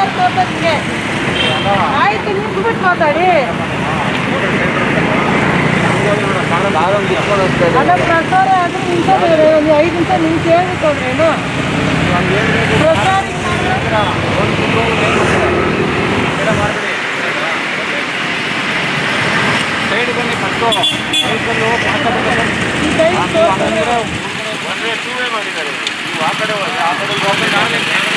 pressure ತೋರ್ಸೋದಕ್ಕೆ ಆಯ್ತು ನಿಂತ್ಬಿಟ್ಟು ಮಾತಾಡಿ ಅಲ್ಲ ಪ್ರಸಾರ ಆದ್ರೆ ನಿಂತೋದ್ರೆ ಒಂದು ಐದು ನಿಮಿಷ ನಿಂತು ಹೇಳ್ಬಿಟ್ಟು ಹೋದ್ರೇನು ಪ್ರಸಾರ ಸೈಡ್ ಬನ್ನಿ ಫಸ್ಟು ಸೈಕಲ್ಲು ಈ ಟೈಮ್ ತೋರ್ಸೋದು ಒಂದೇ ಟೂ ವೇ ಮಾಡಿದ್ದಾರೆ ನೀವು ಆ ಕಡೆ ಹೋಗಿ ಆ ಕಡೆ ಹೋಗಿ ನಾನೇ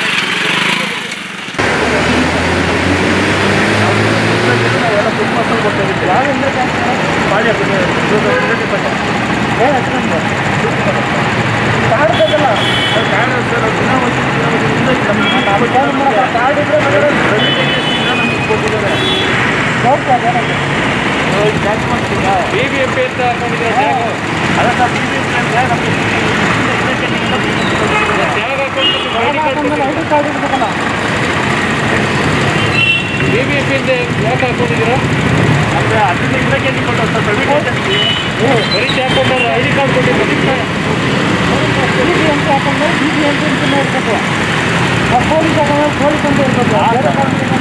ಬಿ ಬಿ ಎಂ ಪಿ ಅಂತ ಹಾಕೊಂಡಿದ್ದಾರೆ ಟ್ಯಾಗ್ ಹಾಕೊಂಡು ID card B B M P ಅಂತ ಯಾಕೆ ಹಾಕೊಂಡಿದ್ದೀರಾ ಬರೀ ಟ್ಯಾಗ್ ಕೊಟ್ಟವ್ರು ಐಡಿ ಕಾರ್ಡ್ ಕೊಟ್ಟಿದ್ದಾರೆ ಪೊಲೀಸ್ ಪೊಲೀಸ್ ಅಂತ ಇರ್ಬೇಕು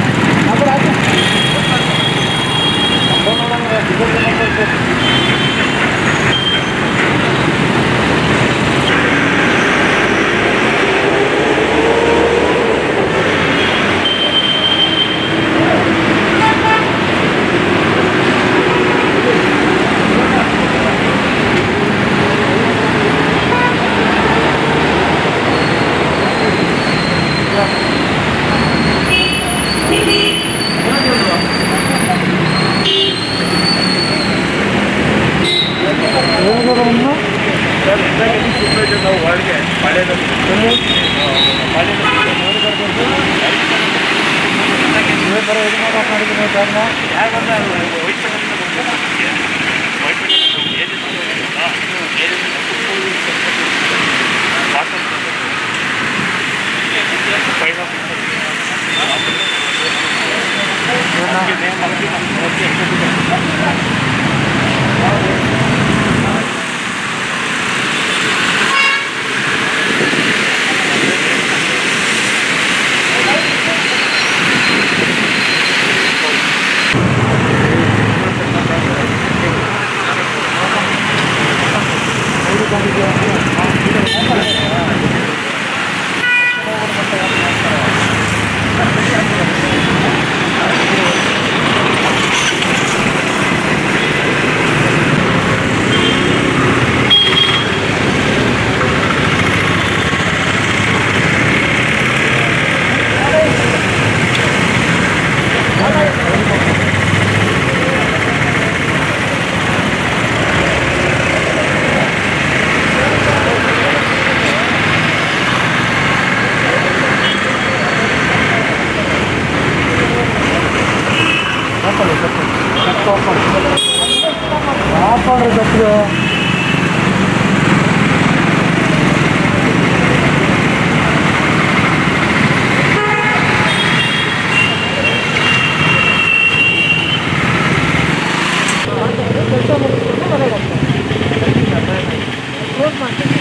ಕ್ಲೋಸ್ ಮಾಡ್ತೀನಿ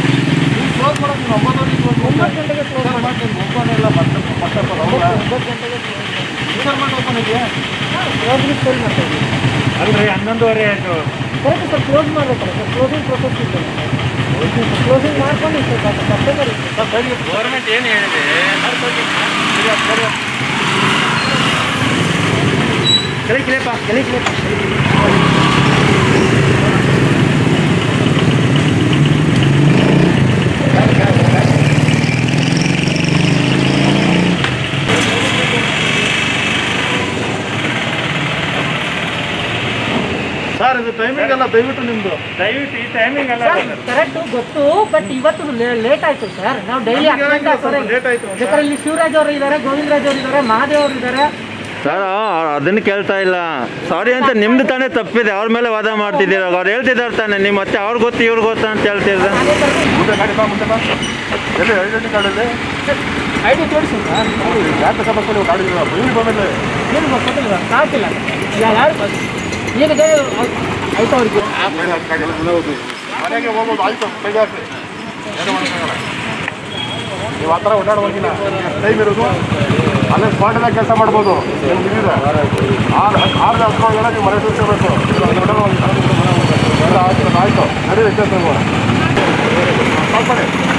ಒಂಬತ್ತು ಗಂಟೆಗೆ ಕ್ಲೋಸ್ ಮಾಡ್ತೀನಿ ಒಂಬತ್ತು ಗಂಟೆಗೆ ಕ್ಲೋಸ್ ಸರಿ ಮಾಡ್ತೀನಿ ಅಲ್ರಿ ಹನ್ನೊಂದುವರೆ ಆಯಿತು ಕರೆಕ್ಟ್ ಸರ್ ಕ್ಲೋಸ್ ಮಾಡಬೇಕಲ್ಲ ಸರ್ ಕ್ಲೋಸಿಂಗ್ ಪ್ರೊಸೆಸ್ ಇದೆ ಕ್ಲೋಸಿಂಗ್ ಮಾಡ್ಕೊಂಡು ಸರ್ ಕಸ್ಟಮರ್ ಗೌರ್ಮೆಂಟ್ ಏನು ಹೇಳಿದೆ ಕೆಳಗೆ ಕೆಳಪ್ಪ ಕೆಳಗೆ ಕೆಳಪ್ಪ ಸರ್ ಇದು ಟೈಮಿಂಗ್ ಅಲ್ಲ ದಯವಿಟ್ಟು ನಿಮ್ದು ದಯವಿಟ್ಟು ಈ ಟೈಮಿಂಗ್ ಅಲ್ಲ ಕರೆಕ್ಟ್ ಗೊತ್ತು ಬಟ್ ಇವತ್ತು ಲೇಟ್ ಆಯ್ತು ಸರ್ ನಾವು ಡೈಲಿ ಲೇಟ್ ಆಯ್ತು ಬೇಕಾದ್ರೆ ಇಲ್ಲಿ ಶಿವರಾಜ್ ಅವರು ಇದ್ದಾರೆ ಗೋವಿಂದರಾಜ್ ಅವರು ಇದ್ದಾರೆ ಮಹಾದೇವ್ ಅವರು ಇದ್ದಾರೆ ಸರ್ ಅದನ್ನು ಕೇಳ್ತಾ ಇಲ್ಲ ಸಾರಿ ಅಂತ ನಿಮ್ದು ತಾನೇ ತಪ್ಪಿದೆ ಅವ್ರ ಮೇಲೆ ವಾದ ಮಾಡ್ತಿದ್ದೀರ ಅವ್ರು ಹೇಳ್ತಿದ್ದಾರೆ ತಾನೆ ನಿಮ್ಮ ಮತ್ತೆ ಅವ್ರು ಗೊತ್ತು ಇವ್ರು ಗೊತ್ತಾ ಅಂತ ಹೇಳ್ತಿದ್ರೆ ಅದೇ ಥರ ಮುಂದೆ ಗಾಡಿ ಬಾ ಮುಂದೆ ಬಾ ಎಲ್ಲಿ ಐಡೆಂಟಿ ಕಾರ್ಡಲ್ಲಿ ಐ ಡಿ ತೋರಿಸಿ ಸರ್ ಯಾಕೆ ಸಮಸ್ಯೆ ನೀವು ಗಾಡಿ ಬೈಲಿ ಬಂದಿಲ್ಲ ಏನು ಗೊತ್ತಿಲ್ಲ ಸಾಕಿಲ್ಲ ಯಾರು ಈಗ ಆಯ್ತು ಅವ್ರಿಗೆ ಮನೆಗೆ ಹೋಗೋದು ಆಯ್ತು ಕೈಗೆ ಹಾಕಿ ಏನು ಮಾಡೋಕ್ಕಾಗಲ್ಲ ನೀವು ಆ ಥರ ಓಡಾಡುವಾಗಿಲ್ಲ ಟೈಮ್ ಇರೋದು ಅಲ್ಲೇ ಸ್ಪಾಟಲ್ಲೇ ಕೆಲಸ ಮಾಡ್ಬೋದು ನಿಮ್ಗೆ ಇದಿದೆ ಆರು ಆರು ಹತ್ಕೊಂಡೆಲ್ಲ ನೀವು ಮನೆ ತಿರ್ಸ್ಕೋಬೇಕು ಆಯ್ತು ನಡೀರಿ ಕೆಲಸ ಮಾಡಿ